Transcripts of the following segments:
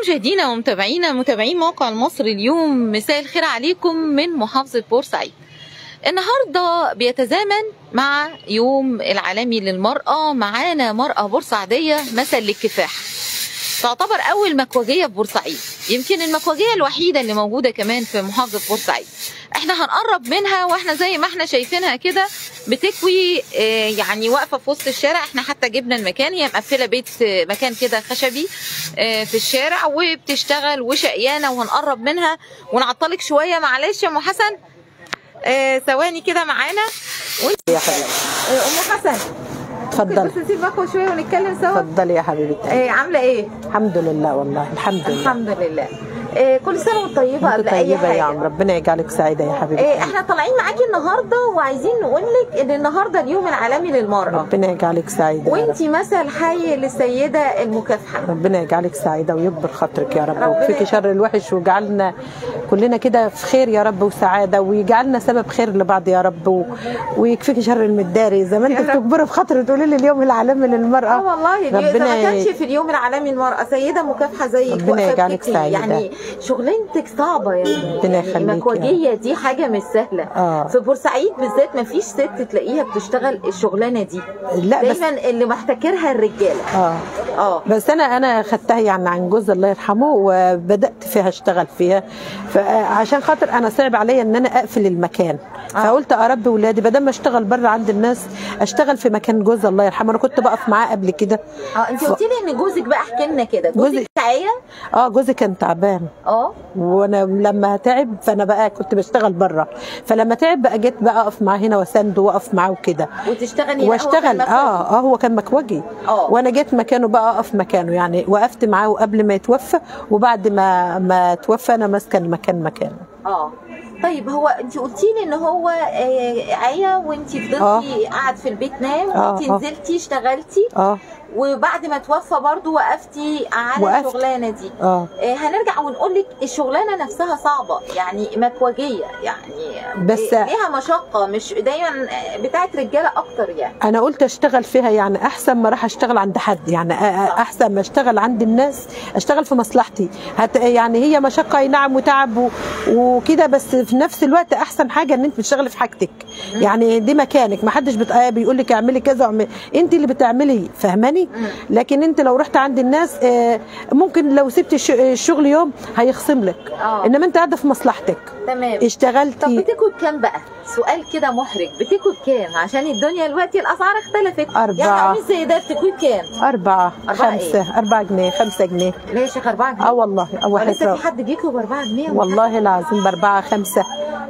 مشاهدينا ومتابعينا متابعين موقع المصري اليوم مساء الخير عليكم من محافظة بورسعيد النهاردة بيتزامن مع يوم العالمي للمرأة معانا مرأة بورسعيدية مثل للكفاح تعتبر أول مكوجية في بورسعيد يمكن المكوجية الوحيدة اللي موجودة كمان في محافظة بورسعيد احنا هنقرب منها واحنا زي ما احنا شايفينها كده بتكوي اه يعني واقفه في وسط الشارع احنا حتى جبنا المكان هي مقفله بيت اه مكان كده خشبي اه في الشارع وبتشتغل وشقيانه وهنقرب منها ونعطلك شويه معلش يا ام حسن ثواني كده معانا وانت يا حبيبتي ام حسن اتفضلي بس نسيب مكوى شويه ونتكلم سوا اتفضلي يا حبيبتي اه عامله ايه الحمد لله والله الحمد لله الحمد لله آه كل سنه وانت طيبه انت قبل اي طيبه حاجه يا عم ربنا يجعلك سعيده يا حبيبتي آه احنا طالعين معاكي النهارده وعايزين نقول لك ان النهارده اليوم العالمي للمراه ربنا يجعلك سعيده يا رب. وانتي مثل حي للسيده المكافحه ربنا يجعلك سعيده ويكبر خاطرك يا رب ربنا ويكفيكي شر الوحش ويجعلنا كلنا كده في خير يا رب وسعاده ويجعلنا سبب خير لبعض يا رب و... ويكفيكي شر المداري زي ما انت يا رب. بتكبري في خاطر تقولي لي اليوم العالمي اه للمراه والله دي- اذا ما ربنا كانش في اليوم العالمي للمراه سيده مكافحه زيك ربنا واقفة يجعلك بتكفي. سعيدة. يعني شغلانتك صعبه يعني ربنا يعني يخليك يا المكواجيه دي حاجه مش سهله آه. في بورسعيد بالذات ما فيش ست تلاقيها بتشتغل الشغلانه دي لا بس دايما اللي محتكرها الرجاله اه اه بس انا انا خدتها يعني عن جوز الله يرحمه وبدات فيها اشتغل فيها فعشان خاطر انا صعب عليا ان انا اقفل المكان آه. فقلت اربي ولادي بدل ما اشتغل بره عند الناس اشتغل في مكان جوز الله يرحمه انا كنت بقف معاه قبل كده اه انت ف- قلتي لي ان جوزك بقى احكي لنا كده جوزك جوزي- تعيا اه جوزي كان تعبان اه وانا لما تعب فانا بقى كنت بشتغل بره فلما تعب بقى جيت بقى اقف معاه هنا واسنده واقف معاه وكده وتشتغلي هنا، هو واشتغل كان مكواجي. اه اه هو كان مكوجي آه. وانا جيت مكانه بقى اقف مكانه يعني وقفت معاه قبل ما يتوفى وبعد ما ما توفى انا ماسكه المكان مكانه اه طيب هو انت قلتي لي ان هو آه، عيا وانت فضلتي قاعد في البيت نام آه، وانت آه. نزلتي اشتغلتي اه وبعد ما توفى برضو وقفتي على وقفت. الشغلانه دي اه آه، هنرجع ونقول لك الشغلانه نفسها صعبه يعني مكوجيه يعني بس- آه، ليها مشقه مش دايما آه، بتاعت رجاله اكتر يعني انا قلت اشتغل فيها يعني احسن ما راح اشتغل عند حد يعني أ- أ- احسن ما اشتغل عند الناس اشتغل في مصلحتي هت يعني هي مشقه أي نعم وتعب و- وكده بس في نفس الوقت احسن حاجه ان انت بتشتغلي في حاجتك يعني دي مكانك ما حدش بت... آه بيقول لك اعملي كذا واعملي انت اللي بتعملي فاهماني لكن انت لو رحت عند الناس آه، ممكن لو سبت الش- الشغل يوم هيخصم لك آه. انما انت قاعده في مصلحتك تمام طب اشتغلتي بتاكل كام بقى؟ سؤال كده محرج بتاكل كام؟ عشان الدنيا دلوقتي الاسعار اختلفت أربعة. يعني قميص زي ده بتاكل كام؟ أربعة أربعة خمسة أربعة جنيه خمسة جنيه ليه يا شيخ 4 جنيه؟ اه والله اه واحد ولسه رب. في حد بياكل ب 4 جنيه والله العظيم بأربعة خمسة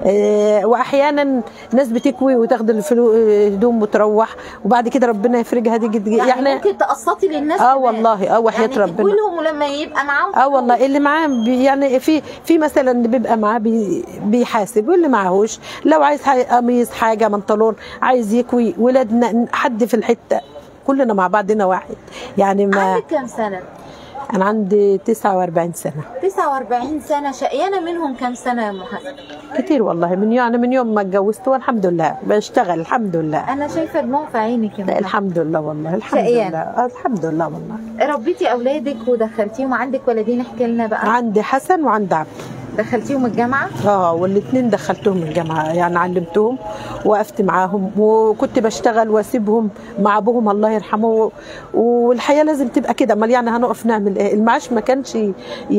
آه واحيانا ناس بتكوي وتاخد الفلو آه، هدوم وتروح وبعد كده ربنا يفرجها دي جد يعني, يعني ممكن تقسطي للناس اه كمان. والله اه وحياة يعني ربنا تقول لهم ولما يبقى معاهم اه والله اللي معاه بي- يعني في في مثلا اللي بيبقى معاه بي بيحاسب واللي معهوش لو عايز حاجة- قميص حاجه بنطلون عايز يكوي ولادنا حد في الحته كلنا مع بعضنا واحد يعني ما عندك كام سنه؟ انا عندي 49 سنه 49 سنه شقيانه منهم كام سنه يا ام حسن؟ كتير والله من يعني من يوم ما اتجوزت والحمد لله بشتغل الحمد لله انا شايفه دموع في عينك يا لا ام حسن. الحمد لله والله الحمد شقيان. لله آه، الحمد لله والله ربيتي اولادك ودخلتيهم عندك ولدين احكي لنا بقى عندي حسن وعندي عبد دخلتيهم الجامعه؟ اه والاثنين دخلتهم الجامعه يعني علمتهم وقفت معاهم وكنت بشتغل واسيبهم مع ابوهم الله يرحمه والحياه لازم تبقى كده امال يعني هنقف نعمل ايه المعاش ما كانش ي-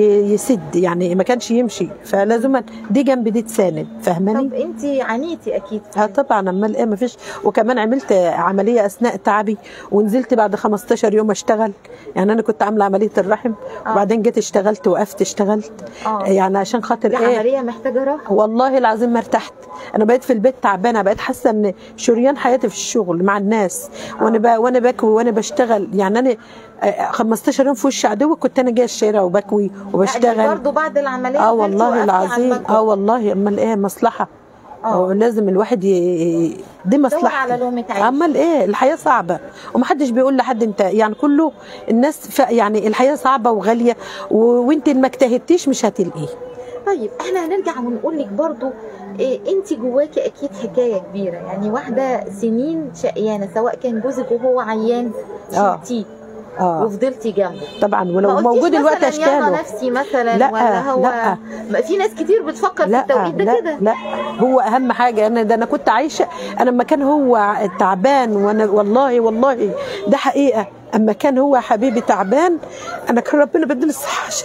يسد يعني ما كانش يمشي فلازم دي جنب دي تساند طب فاهماني انت عانيتي اكيد اه طبعا امال ايه ما فيش وكمان عملت عمليه اثناء تعبي ونزلت بعد 15 يوم اشتغل يعني انا كنت عامله عمليه الرحم آه. وبعدين جيت اشتغلت وقفت اشتغلت آه. يعني عشان خاطر دي ايه عمليه محتاجه راحه والله العظيم ما ارتحت انا بقيت في البيت تعبانه بقيت حاسه ان شريان حياتي في الشغل مع الناس وانا ب... وانا بكوي وانا بشتغل يعني انا آه، 15 يوم في وش عدوي كنت انا جايه الشارع وبكوي وبشتغل برضه بعد العمليه اه نزلتي والله وقفتي على العظيم المكوى. اه والله امال ايه مصلحه آه. اه لازم الواحد ي... دي مصلحه على لقمة عيش. امال ايه الحياه صعبه ومحدش بيقول لحد انت يعني كله الناس ف... يعني الحياه صعبه وغاليه و... وانت ما اجتهدتيش مش هتلاقيه طيب احنا هنرجع ونقول لك برضو إيه انت جواكي اكيد حكايه كبيره يعني واحده سنين شقيانه سواء كان جوزك وهو عيان آه. شلتيه اه وفضلتي جنبه طبعا ما ولو قلتيش موجود الوقت مثلاً يلا اشكاله نفسي مثلا لا، ولا هو لا. ما في ناس كتير بتفكر في لا التوقيت ده لا كده لا هو اهم حاجه انا ده انا كنت عايشه انا لما كان هو تعبان وانا والله والله ده حقيقه اما كان هو حبيبي تعبان انا كان ربنا بديني الصحه عشان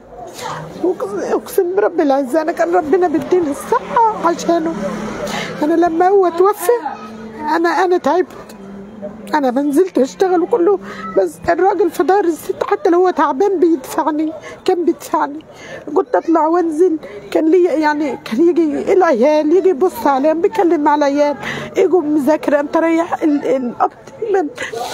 أقسم- اقسم برب العزه انا كان ربنا بديني الصحه عشانه انا لما هو توفى انا انا تعبت انا ما نزلت اشتغل وكله بس الراجل في دار الست حتى لو هو تعبان بيدفعني كان بيدفعني كنت اطلع وانزل كان لي يعني كان يجي العيال يجي يبص عليهم بيكلم مع العيال يجوا مذاكره انت رايح ال- الاب دايما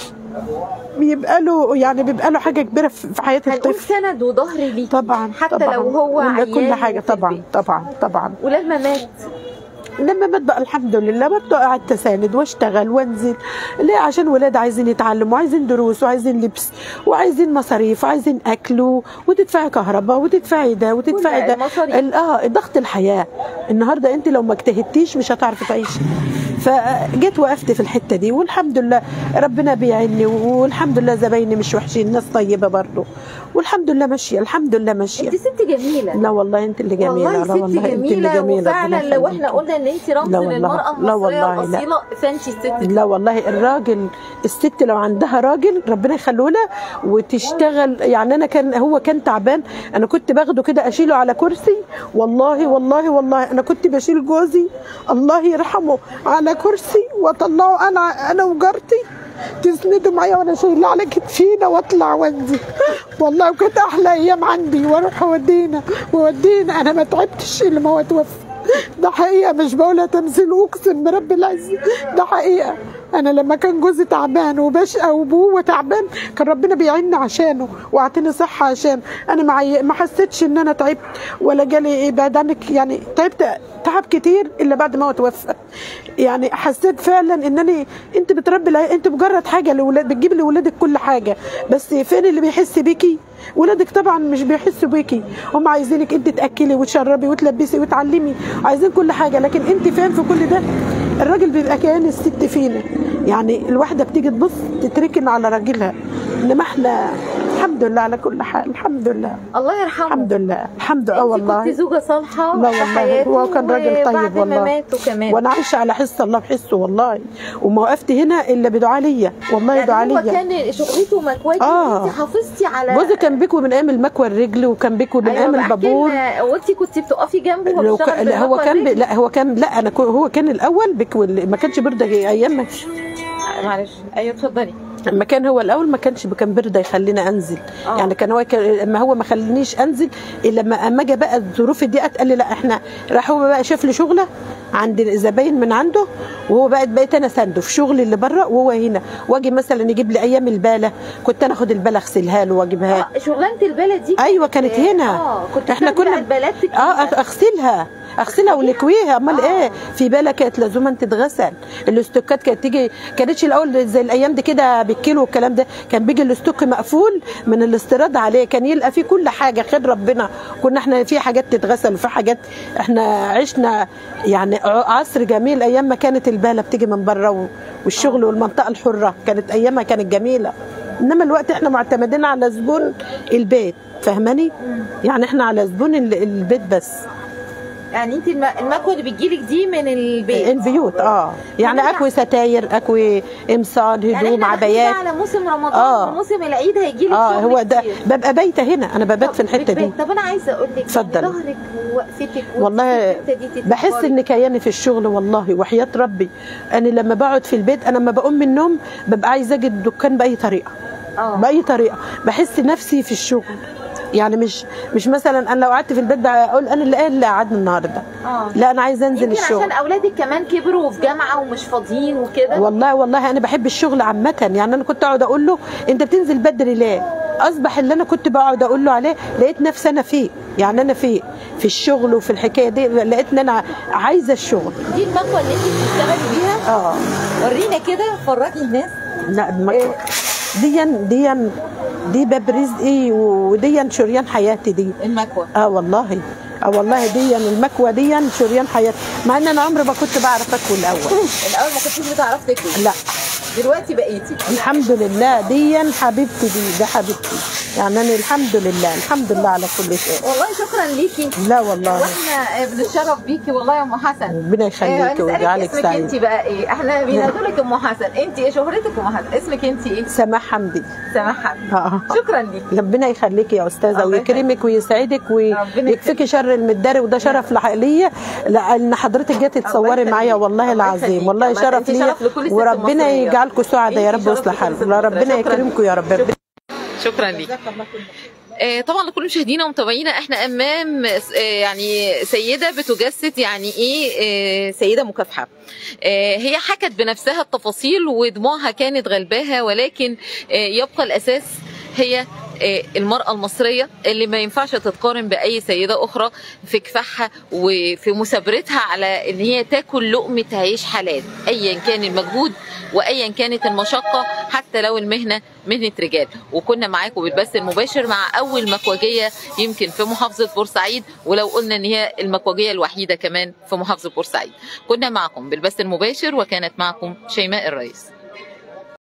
بيبقى له يعني بيبقى له حاجه كبيره في في حياه هنقول الطفل سند وظهر ليكي طبعا حتى طبعا لو هو ولا كل عيان حاجه في طبعا البيت. طبعا طبعا ولما مات لما ببدا الحمد لله ببدا قعدت اساند واشتغل وانزل ليه عشان ولاد عايزين يتعلموا وعايزين دروس وعايزين لبس وعايزين مصاريف وعايزين اكل و- وتدفعي كهرباء وتدفعي ده وتدفعي كل ده المصاريف. ال- اه ضغط الحياه النهارده انت لو ما اجتهدتيش مش هتعرفي تعيشي فجيت وقفت في الحته دي والحمد لله ربنا بيعني والحمد لله زبايني مش وحشين ناس طيبه برضه والحمد لله ماشيه الحمد لله ماشيه انت ست جميله لا والله انت اللي جميله والله لا ست والله انت اللي جميله جميله وفعلا ربنا لو احنا يخليكي. قلنا ان انت رمز لا والله. للمراه لا المصريه والله، لا. الاصيله فانت ست لا والله الراجل الست لو عندها راجل ربنا يخليه لها وتشتغل يعني انا كان هو كان تعبان انا كنت باخده كده اشيله على كرسي والله والله والله انا كنت بشيل جوزي الله يرحمه على كرسي واطلعه انا انا وجارتي تسندوا معايا وانا شايله على كتفينا واطلع وانزل والله وكانت احلى ايام عندي واروح اودينا واودينا انا ما تعبتش الا ما هو توفى ده حقيقه مش بقولها تمثيل اقسم برب العزه ده حقيقه انا لما كان جوزي تعبان وبشقى وابوه تعبان كان ربنا بيعيني عشانه واعطيني صحه عشان انا معي ما حسيتش ان انا تعبت ولا جالي ايه بعد عنك يعني تعبت تعب كتير الا بعد ما هو توفى يعني حسيت فعلا انني انت بتربي العيال انت مجرد حاجه لاولاد بتجيب لاولادك كل حاجه بس فين اللي بيحس بيكي ولادك طبعا مش بيحسوا بيكي هم عايزينك انت تاكلي وتشربي وتلبسي وتعلمي عايزين كل حاجه لكن انت فين في كل ده الراجل بيبقى كيان الست فينا يعني الواحده بتيجي تبص تتركن على راجلها انما احنا الحمد لله على كل حال الحمد لله الله يرحمه الحمد لله الحمد لله انت والله كنت زوجه صالحه لا في والله حياته هو كان راجل طيب وبعد ما والله ماتوا كمان وانا عايشه على حس الله بحسه والله وما وقفت هنا الا بدعاء ليا والله يعني دعاء هو ليا كان شغلته مكواكي آه. انت حافظتي على جوزي كان بيكوي من ايام المكوى الرجل وكان بيكوي من ايام البابور وانت كنت بتقفي جنبه وهو لو بيشتغل كان لا هو بالمكوى كان بي الرجل؟ لا هو كان لا انا كو- هو كان الاول بيكوي ما كانش برده ايام ما معلش ايوه اتفضلي لما كان هو الاول ما كانش كان برده يخلينا انزل آه. يعني كان هو كان ما هو ما خلانيش انزل الا لما اما اجى بقى الظروف دي قال لي لا احنا راح هو بقى شاف لي شغله عند زباين من عنده وهو بقى بقيت انا سنده في شغلي اللي بره وهو هنا واجي مثلا يجيب لي ايام الباله كنت انا اخد الباله اغسلها له واجيبها اه شغلانه البلد دي ايوه كانت هنا اه كنت احنا بتاخدي كنا البلات اه أغ- اغسلها اغسلها ونكويها امال آه. ايه في بالك كانت لازم تتغسل الاستوكات كانت تيجي كانتش الاول زي الايام دي كده بالكيلو والكلام ده كان بيجي الاستوك مقفول من الاستيراد عليه كان يلقى فيه كل حاجه خير ربنا كنا احنا في حاجات تتغسل وفي حاجات احنا عشنا يعني ع- عصر جميل ايام ما كانت الباله بتيجي من بره و- والشغل والمنطقه الحره كانت ايامها كانت جميله انما الوقت احنا معتمدين على زبون البيت فاهماني يعني احنا على زبون ال- البيت بس يعني انت الم- المكوه اللي بتجيلك دي من البيت البيوت اه يعني طب إحنا- اكوي ستاير اكوي قمصان يعني هدوم احنا داخلين عبايات بقى على موسم رمضان آه. وموسم العيد هيجيلك اه شغل هو ده كتير. ببقى بايته هنا انا ببات طب في الحته دي بتبات- طب انا عايزه اقول لك اتفضل. يعني ظهرك ووقفتك والله والحتة دي تتكبري. بحس ان كياني في الشغل والله وحياه ربي انا لما بقعد في البيت انا لما بقوم من النوم ببقى عايزه اجي الدكان باي طريقه اه باي طريقه بحس نفسي في الشغل يعني مش مش مثلا انا لو قعدت في البيت بقول انا اللي قاعد اللي قعدنا النهارده اه لا انا عايزه انزل يمكن الشغل عشان اولادك كمان كبروا وفي جامعه ومش فاضيين وكده والله والله انا بحب الشغل عامه يعني انا كنت اقعد اقول له انت بتنزل بدري ليه اصبح اللي انا كنت بقعد اقول له عليه لقيت نفسي انا فيه يعني انا فيه في الشغل وفي الحكايه دي لقيت ان انا عايزه الشغل دي المكوه اللي انت بتشتغلي بيها اه ورينا كده فرجي الناس لا المك... ديا ديا دي باب رزقي وديا شريان حياتي دي المكوه اه والله اه والله ديا المكوى ديا شريان حياتي مع ان انا عمري ما كنت بعرف اكل الاول الاول ما كنتيش بتعرفي تاكلي لا دلوقتي بقيتي الحمد لله دي حبيبتي دي ده حبيبتي يعني انا الحمد لله الحمد لله على كل شيء والله شكرا ليكي لا والله واحنا بنتشرف بيكي والله يا ام حسن ربنا يخليكي ويجعلك اسمك انت سعيد بقى ايه احنا بينادوا لك ام حسن انت ايه شهرتك ام حسن اسمك انت ايه سماح حمدي سماح حمدي آه. شكرا ليكي ربنا يخليكي يا استاذه الله ويكرمك ويسعدك ربنا ويكفيكي شر المداري وده شرف لح- ليا لان حضرتك جيتي تصوري يخليك. معايا والله الله العظيم يخليك. والله الله شرف يخليك. ليا شرف لكل ست وربنا مصرية. يجعلكم سعداء يا انتي رب شرف ويصلح لكل حالكم ست ربنا مصرية. شكراً. يكرمكم يا رب شكرا ليك آه، طبعا لكل مشاهدينا ومتابعينا احنا امام آه، يعني سيده بتجسد يعني ايه آه، سيده مكافحه آه، هي حكت بنفسها التفاصيل ودموعها كانت غلباها ولكن آه، يبقى الاساس هي آه، المرأة المصرية اللي ما ينفعش تتقارن بأي سيدة أخرى في كفاحها وفي مثابرتها على إن هي تاكل لقمة عيش حلال أيا كان المجهود وأيا كانت المشقة حتى لو المهنة مهنة رجال وكنا معاكم بالبث المباشر مع أول مكوجية يمكن في محافظة بورسعيد ولو قلنا إن هي المكوجية الوحيدة كمان في محافظة بورسعيد كنا معكم بالبث المباشر وكانت معكم شيماء الرئيس